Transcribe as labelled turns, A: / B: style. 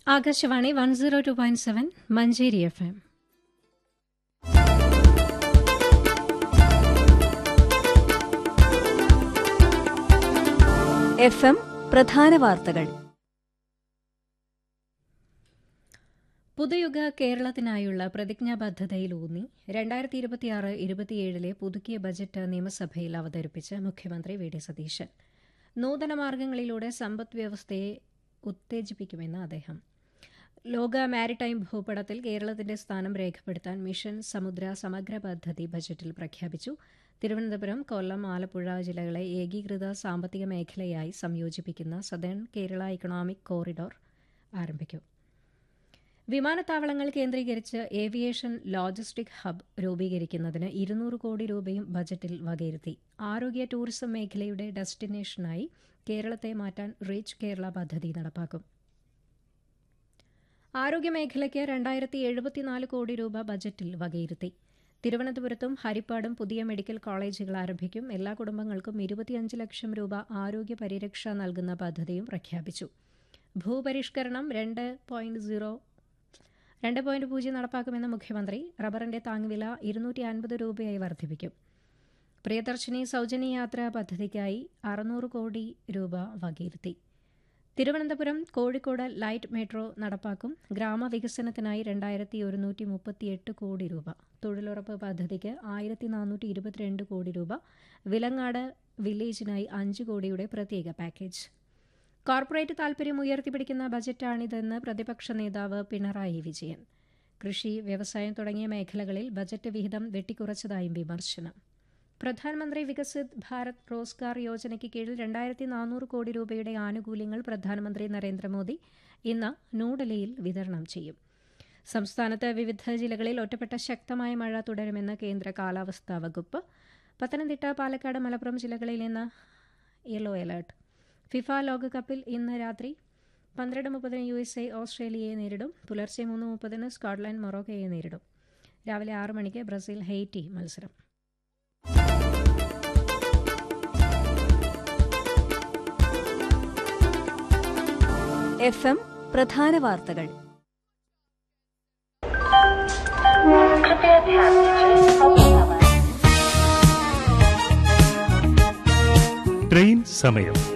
A: Akashvani one zero two point seven Manjeri F M
B: F M പ്രധാന വാർത്തകൾ
A: പുതുയുഗ കേരളത്തിനായുള്ള പ്രതിജ്ഞാബദ്ധതയിലൂന്നി രണ്ടായിരത്തി ഇരുപത്തിയാറ് ഇരുപത്തിയേഴിലെ പുതുക്കിയ ബജറ്റ് നിയമസഭയിൽ അവതരിപ്പിച്ച് മുഖ്യമന്ത്രി വി ഡി സതീശൻ നൂതന മാർഗങ്ങളിലൂടെ സമ്പദ് വ്യവസ്ഥയെ ഉത്തേജിപ്പിക്കുമെന്ന് അദ്ദേഹം ലോക മാരിടൈം ഭൂപടത്തിൽ കേരളത്തിന്റെ സ്ഥാനം രേഖപ്പെടുത്താൻ മിഷൻ സമുദ്ര സമഗ്ര പദ്ധതി ബജറ്റിൽ പ്രഖ്യാപിച്ചു തിരുവനന്തപുരം കൊല്ലം ആലപ്പുഴ ജില്ലകളെ ഏകീകൃത സാമ്പത്തിക മേഖലയായി സംയോജിപ്പിക്കുന്ന സദേൺ കേരള ഇക്കണോമിക് കോറിഡോർ ആരംഭിക്കും വിമാനത്താവളങ്ങൾ കേന്ദ്രീകരിച്ച് ഏവിയേഷൻ ലോജിസ്റ്റിക് ഹബ് രൂപീകരിക്കുന്നതിന് ഇരുന്നൂറ് കോടി രൂപയും ബജറ്റിൽ വകയിരുത്തി ആരോഗ്യ ടൂറിസം മേഖലയുടെ ഡെസ്റ്റിനേഷനായി കേരളത്തെ മാറ്റാൻ റീച്ച് കേരള പദ്ധതി നടപ്പാക്കും ആരോഗ്യമേഖലയ്ക്ക് രണ്ടായിരത്തി എഴുപത്തിനാല് കോടി രൂപ ബജറ്റിൽ വകയിരുത്തി തിരുവനന്തപുരത്തും ഹരിപ്പാടും പുതിയ മെഡിക്കൽ കോളേജുകൾ ആരംഭിക്കും എല്ലാ കുടുംബങ്ങൾക്കും ഇരുപത്തിയഞ്ച് ലക്ഷം രൂപ ആരോഗ്യ പരിരക്ഷ നൽകുന്ന പദ്ധതിയും പ്രഖ്യാപിച്ചു ഭൂപരിഷ്കരണം രണ്ട് പോയിന്റ് സീറോ രണ്ട് പോയിന്റ് പൂജ്യം നടപ്പാക്കുമെന്ന് മുഖ്യമന്ത്രി റബ്ബറിന്റെ താങ്ങുവില ഇരുന്നൂറ്റി അൻപത് രൂപയായി വർദ്ധിപ്പിക്കും പ്രിയദർശിനി സൗജന്യ യാത്രാ പദ്ധതിക്കായി അറുന്നൂറ് കോടി രൂപ വകയിരുത്തി തിരുവനന്തപുരം കോഴിക്കോട് ലൈറ്റ് മെട്രോ നടപ്പാക്കും ഗ്രാമവികസനത്തിനായി രണ്ടായിരത്തി ഒരുന്നൂറ്റി മുപ്പത്തിയെട്ട് കോടി രൂപ തൊഴിലുറപ്പ് പദ്ധതിക്ക് ആയിരത്തി നാനൂറ്റി ഇരുപത്തിരണ്ട് കോടി രൂപ വിലങ്ങാട് വില്ലേജിനായി അഞ്ച് കോടിയുടെ പ്രത്യേക പാക്കേജ് കോർപ്പറേറ്റ് താൽപര്യം ഉയർത്തിപ്പിടിക്കുന്ന ബജറ്റാണിതെന്ന് പ്രതിപക്ഷ നേതാവ് പിണറായി വിജയൻ കൃഷി വ്യവസായം തുടങ്ങിയ മേഖലകളിൽ ബജറ്റ് വിഹിതം വെട്ടിക്കുറച്ചതായും വിമർശനം പ്രധാനമന്ത്രി വികസിത് ഭാരത് റോസ്ഗാർ യോജനയ്ക്ക് കീഴിൽ രണ്ടായിരത്തി നാനൂറ് കോടി രൂപയുടെ ആനുകൂല്യങ്ങൾ പ്രധാനമന്ത്രി നരേന്ദ്രമോദി ഇന്ന് ന്യൂഡൽഹിയിൽ വിതരണം ചെയ്യും സംസ്ഥാനത്ത് വിവിധ ജില്ലകളിൽ ഒറ്റപ്പെട്ട ശക്തമായ മഴ തുടരുമെന്ന് കേന്ദ്ര കാലാവസ്ഥാ വകുപ്പ് പത്തനംതിട്ട പാലക്കാട് മലപ്പുറം ജില്ലകളിൽ ഇന്ന് യെല്ലോ അലർട്ട് ഫിഫ ലോകകപ്പിൽ ഇന്ന് രാത്രി പന്ത്രണ്ട് മുപ്പതിന് യു എസ് എ ഓസ്ട്രേലിയയെ നേരിടും പുലർച്ചെ മൂന്ന് മുപ്പതിന് സ്കോട്ട്ലാൻഡ് മൊറോക്കയെ നേരിടും രാവിലെ ആറ് മണിക്ക് ബ്രസീൽ ഹെയ്റ്റി മത്സരം
B: എഫ് എം പ്രധാന വാർത്തകൾ
C: कृपया ध्यान दीजिए अब समय
D: ട്രെയിൻ സമയം